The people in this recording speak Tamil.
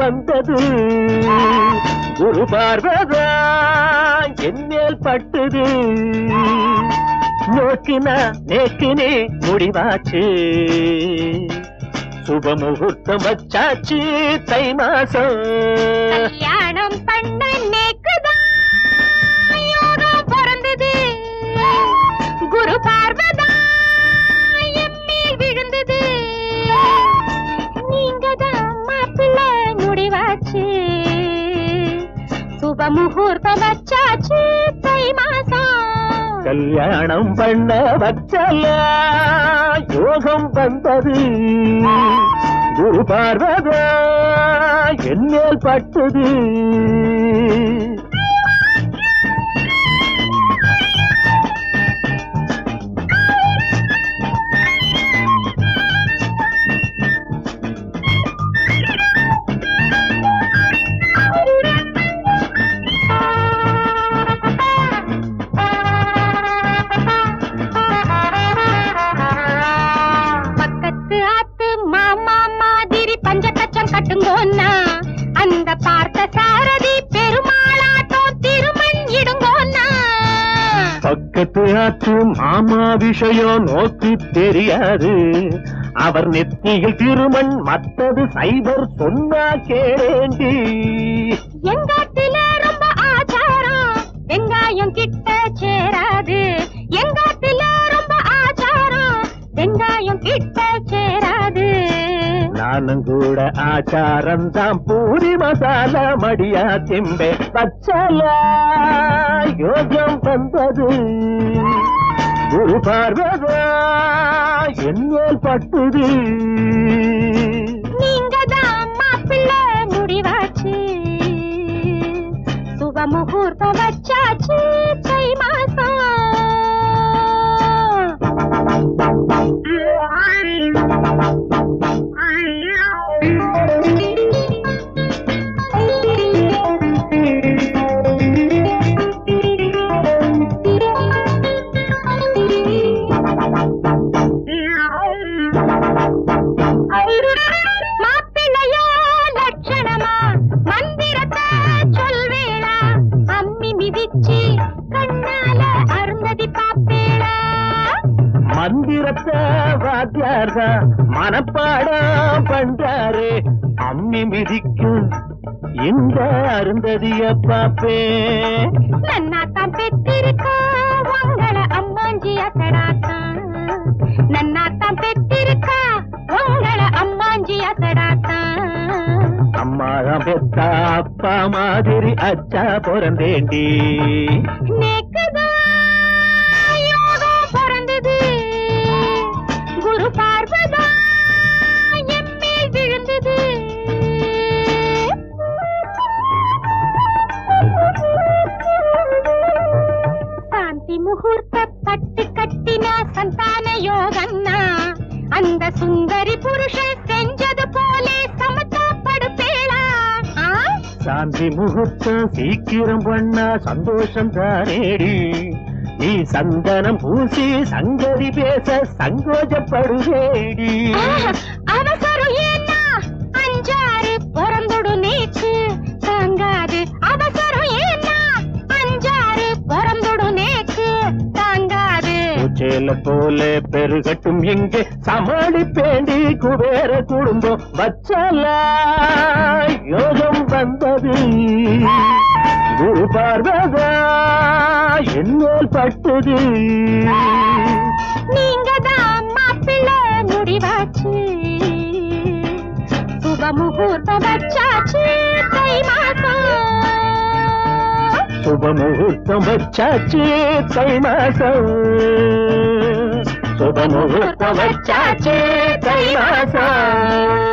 வந்தது ஒரு பார்வதா என்னேல் பட்டுது நோக்கினா நேக்கினே முடிவாச்சு சுப முகூர்த்தம் வச்சாச்சு தை மாசம் கல்யாணம் பண்ண நேக்குதான் யோகம் பிறந்தது குரு பார்வதா என் மேல் விழுந்தது நீங்க தான் மாப்பிள்ளை முடிவாச்சு சுப முகூர்த்தம் வச்சாச்சு தை மாசம் கல்யாணம் பண்ண வச்சல யோகம் வந்தது குரு பார்வதா என்னேல் பட்டது பக்கத்து ஆத்து மாமா மாதிரி பஞ்ச கச்சம் கட்டுங்கோன்னா அந்த பார்த்த சாரதி பெருமாளாட்டம் திருமண் இடுங்கோன்னா பக்கத்து ஆத்து மாமா விஷயம் நோக்கு தெரியாது அவர் நெத்தியில் திருமண் மத்தது சைபர் சொன்னா கேளேண்டி எங்காட்டுல ரொம்ப ஆச்சாரம் வெங்காயம் கிட்ட சேராது எங்காட்டுல ரொம்ப ஆச்சாரம் வெங்காயம் கிட்ட சேராது நானும் கூட ஆச்சாரம் தான் பூரி மசாலா மடியா திம்பே பச்சலா யோகம் வந்தது குரு பார்வதா என்னேல் பட்டுது நீங்க தான் மாப்பிள்ளை முடிவாச்சு சுப முகூர்த்தம் வச்சாச்சு தை மாப்பிள்ளையோ லட்சணமா மந்திரத்தை சொல்வேளா அம்மி மிதிச்சு கண்ணால அருந்ததி பாப்பேளா மந்திரத்தை வாத்தியார் தான் மனப்பாடம் பண்றாரு அம்மி மிதிக்கும் இந்த அருந்ததிய பாப்பே நன்னாத்தான் பெற்றிருக்கா உங்கள அம்மாஞ்சி அசடாத்தான் நன்னாத்தான் பெற்றிருக்கா உங்கள அம்மாஞ்சி அசடாத்தான் அம்மாதான் பெத்தா அப்பா மாதிரி அச்சா பிறந்தேண்டி நேக்குதான் யோகம் பிறந்தது குரு பார்வதா என் மேல் விழுந்தது சாந்தி முகூர்த்த பட்டு கட்டினா சந்தான யோகன்னா அந்த சுந்தரி புருஷன் செஞ்சது போலே சமத்தா படுப்பேளா ஆ? சாந்தி முகூர்த்தம் சீக்கிரம் பண்ணா சந்தோஷம் தானேடி நீ சந்தனம் பூசி சங்கதி பேச சங்கோஜப்படுவேடி ஆஹா, அவசரம் ஏன்னா அஞ்சாறு பிறந்துடு நேக்கு தாங்காது அவசரம் ஏன்னா அஞ்சாறு பிறந்துடு நேக்கு தாங்காது பூச்சேல போல பெருகட்டும் இங்கே சமாளிப்பேண்டி குபேர குடும்பம் வச்சல யோகம் வந்தது குரு பார்வதா என்னேல் பட்டது நீங்க தான் மாப்பிள்ளை முடிவாச்சு சுப முகூர்த்தம் வச்சாச்சு தை மாசம் சுப முகூர்த்தம் வச்சாச்சு தை மாசம் சுப முகூர்த்தம் வச்சாச்சு தை மாசம்